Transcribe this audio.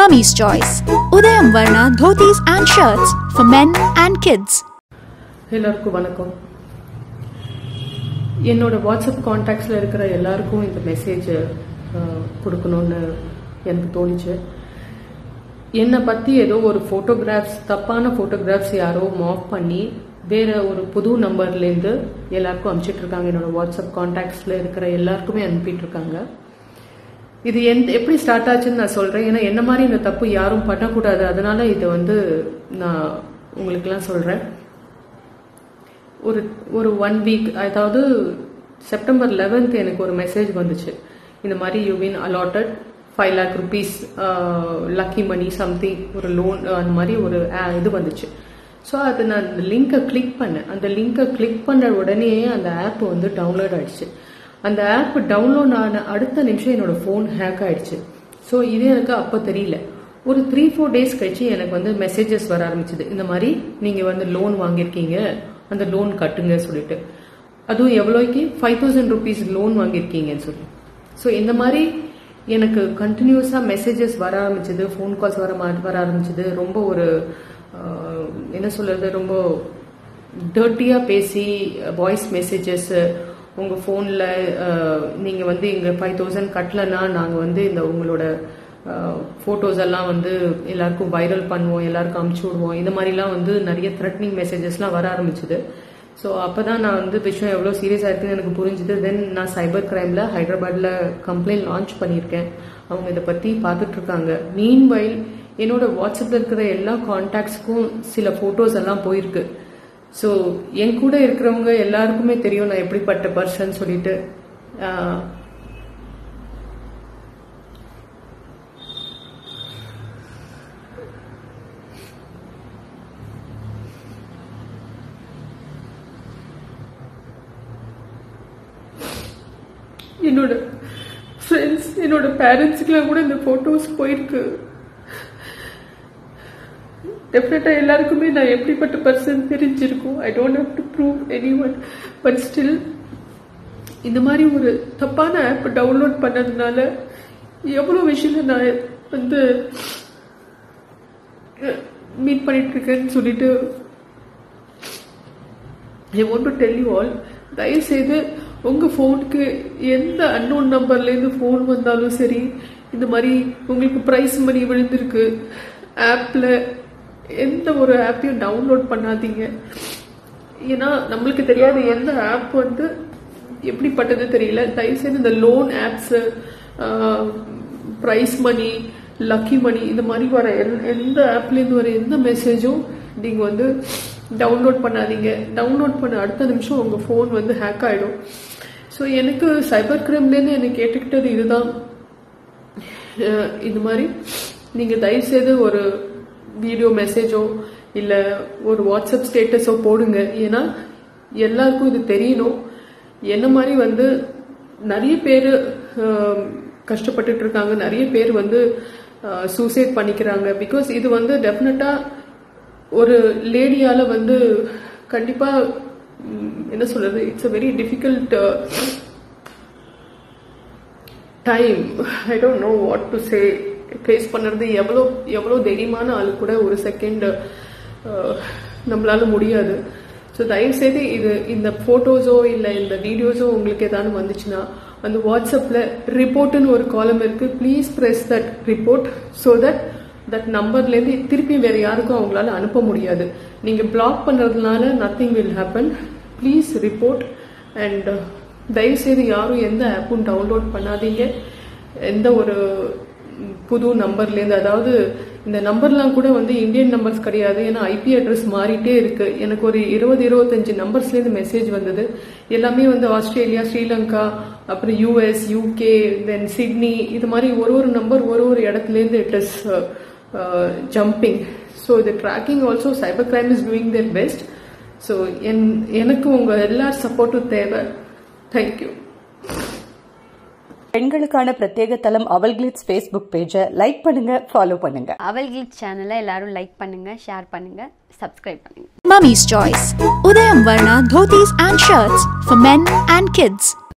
Mummy's Choice. Udayam Varna dhotis and shirts for men and kids. எல்லாருக்கும் வணக்கம் என்னோட WhatsApp காண்டாக்ட்ஸில் இருக்கிற எல்லாருக்கும் இந்த மெசேஜ் கொடுக்கணும்னு எனக்கு தோணுச்சு என்னை பற்றி ஏதோ ஒரு ஃபோட்டோகிராஃப்ஸ் தப்பான ஃபோட்டோகிராஃப்ஸ் யாரோ மாஃப் பண்ணி வேற ஒரு புது நம்பர்லேருந்து எல்லாருக்கும் அனுப்பிச்சிட்டு இருக்காங்க என்னோட வாட்ஸ்அப் காண்டாக்ட்ஸில் இருக்கிற எல்லாருக்குமே அனுப்பிட்டு இருக்காங்க இது எந்த எப்படி ஸ்டார்ட் ஆச்சுன்னு நான் சொல்கிறேன் ஏன்னா என்ன மாதிரி இந்த தப்பு யாரும் பண்ணக்கூடாது அதனால இதை வந்து நான் உங்களுக்கெல்லாம் சொல்கிறேன் ஒரு ஒரு ஒன் வீக் அதாவது செப்டம்பர் லெவன்த் எனக்கு ஒரு மெசேஜ் வந்துச்சு இந்த மாதிரி you mean allotted five lakh rupees lucky money something ஒரு லோன் அந்த மாதிரி ஒரு uh, இது வந்துச்சு ஸோ அது நான் அந்த லிங்கை கிளிக் பண்ணேன் அந்த லிங்கை கிளிக் பண்ண உடனே அந்த ஆப் வந்து டவுன்லோட் ஆயிடுச்சு அந்த ஆப் டவுன்லோட் ஆன அடுத்த நிமிஷம் என்னோட ஃபோன் ஹேக் ஆயிடுச்சு ஸோ இது எனக்கு அப்போ தெரியல ஒரு த்ரீ ஃபோர் டேஸ் கழிச்சு எனக்கு வந்து மெசேஜஸ் வர ஆரம்பிச்சது இந்த மாதிரி நீங்கள் வந்து லோன் வாங்கியிருக்கீங்க அந்த லோன் கட்டுங்க சொல்லிட்டு அதுவும் எவ்வளோக்கு ஃபைவ் தௌசண்ட் ருபீஸ் லோன் வாங்கியிருக்கீங்கன்னு சொல்லி ஸோ இந்த மாதிரி எனக்கு கண்டினியூஸாக மெசேஜஸ் வர ஆரம்பிச்சது ஃபோன் கால்ஸ் வர மா- வர ஆரம்பிச்சது ரொம்ப ஒரு ஆஹ், என்ன சொல்றது ரொம்ப டர்ட்டியாக பேசி வாய்ஸ் மெசேஜஸ் உங்கள் ஃபோனில் நீங்கள் வந்து இங்கே ஃபைவ் தௌசண்ட் கட்டலன்னா நாங்கள் வந்து இந்த உங்களோட ஃபோட்டோஸ் எல்லாம் வந்து எல்லாருக்கும் வைரல் பண்ணுவோம் எல்லாருக்கும் அமுச்சு விடுவோம் இந்த மாதிரிலாம் வந்து நிறைய த்ரெட்னிங் மெசேஜஸ்லாம் வர ஆரம்பிச்சுது ஸோ அப்போ தான் நான் வந்து விஷயம் எவ்வளோ சீரியஸாக இருக்குன்னு எனக்கு புரிஞ்சுது தென் நான் சைபர் கிரைமில் ஹைதராபாத்தில் கம்ப்ளைண்ட் லான்ச் பண்ணியிருக்கேன் அவங்க இதை பற்றி பார்த்துட்டு இருக்காங்க மீன் வைல் என்னோட வாட்ஸ்அப்பில் இருக்கிற எல்லா காண்டாக்ட்ஸ்க்கும் சில ஃபோட்டோஸ் எல்லாம் போயிருக்கு ஸோ என் கூட இருக்கிறவங்க எல்லாருக்குமே தெரியும் நான் எப்படிப்பட்ட பர்சன் சொல்லிட்டு ஆஹ், என்னோட ஃப்ரெண்ட்ஸ் என்னோட பேரண்ட்ஸுக்குலாம் கூட இந்த ஃபோட்டோஸ் போயிருக்கு டெஃபினட்டா எல்லாருக்குமே நான் எப்படிப்பட்ட பர்சன் தெரிஞ்சிருக்கும் I don't have to prove any one but still இந்த மாதிரி ஒரு தப்பான ஆப் டவுன்லோட் பண்ணதுனால எவ்வளோ விஷயம் நான் வந்து மீட் பண்ணிட்டு இருக்கேன்னு சொல்லிட்டு I want to tell you all தயவுசெய்து உங்கள் ஃபோனுக்கு எந்த அன்னோன் நம்பர்லேருந்து ஃபோன் வந்தாலும் சரி இந்த மாதிரி உங்களுக்கு ப்ரைஸ் மணி விழுந்திருக்கு ஆப்பில் எந்த ஒரு ஆப்பையும் டவுன்லோட் பண்ணாதீங்க ஏன்னா நம்மளுக்கு தெரியாத எந்த ஆப் வந்து எப்படிப்பட்டது தெரியல தயவுசெய்து இந்த loan apps prize money lucky money இந்த மாதிரி வர எல்- எந்த ஆப்லேருந்து வர எந்த மெசேஜும் நீங்கள் வந்து டவுன்லோட் பண்ணாதீங்க டவுன்லோட் பண்ண அடுத்த நிமிஷம் உங்கள் ஃபோன் வந்து ஹேக் ஆகிடும் ஸோ எனக்கு சைபர் கிரைம்லேருந்து எனக்கு கேட்டுக்கிட்டது இதுதான் அஹ் இது மாதிரி நீங்கள் தயவுசெய்து ஒரு வீடியோ மெசேஜோ இல்லை ஒரு வாட்ஸ்அப் ஸ்டேட்டஸோ போடுங்க ஏன்னா எல்லாருக்கும் இது தெரியணும் என்ன மாதிரி வந்து நிறைய பேர் கஷ்டப்பட்டுட்டு இருக்காங்க நிறைய பேர் வந்து சூசைட் பண்ணிக்கிறாங்க பிகாஸ் இது வந்து டெஃபினட்டாக ஒரு லேடியால வந்து கண்டிப்பா ம், என்ன சொல்றது it's uh very difficult time I don't know what to say face பண்ணுறது எவ்வளோ எவ்வளோ தைரியமான ஆளு கூட ஒரு செகண்ட் நம்மளால முடியாது ஸோ தயவுசெய்து இது இந்த ஃபோட்டோஸோ இல்லை இந்த வீடியோஸோ உங்களுக்கு ஏதாவது வந்துச்சுன்னா அந்த வாட்ஸ்அப்பில் ரிப்போர்ட்டுன்னு ஒரு காலம் இருக்கு please press that report so that that நம்பர்லேருந்து திருப்பி வேற யாருக்கும் அவங்களால அனுப்ப முடியாது நீங்கள் பிளாக் பண்ணுறதுனால nothing will happen please report and தயவுசெய்து யாரும் எந்த ஆப்பும் டவுன்லோட் பண்ணாதீங்க எந்த ஒரு ம், புது நம்பர்லேருந்து அதாவது இந்த நம்பர்லாம் கூட வந்து இந்தியன் நம்பர்ஸ் கிடையாது ஏன்னா ஐபி அட்ரஸ் மாறிட்டே இருக்கு எனக்கு ஒரு இருபது இருபத்தஞ்சு நம்பர்ஸ்லேருந்து மெசேஜ் வந்தது எல்லாமே வந்து ஆஸ்திரேலியா ஸ்ரீலங்கா அப்புறம் யூஎஸ் யூகே தென் சிட்னி இது மாதிரி ஒரு ஒரு நம்பர் ஒரு ஒரு இடத்துலேருந்து இட் இஸ் ஜம்பிங் ஸோ இது tracking also cyber crime is doing their best so என் எனக்கு உங்கள் எல்லார் சப்போர்ட்டும் தேவை தேங்க்யூ பெண்களுக்கான பிரத்யேக தளம் அவல் கிளிட்ஸ் ஃபேஸ்புக் பேஜை லைக் பண்ணுங்க ஃபாலோ பண்ணுங்க அவல் கிளிட் சேனலை எல்லாரும் லைக் பண்ணுங்க ஷேர் பண்ணுங்க சப்ஸ்கிரைப் பண்ணுங்க Mummy's Choice. Udayam Varna dhotis and shirts for men and kids.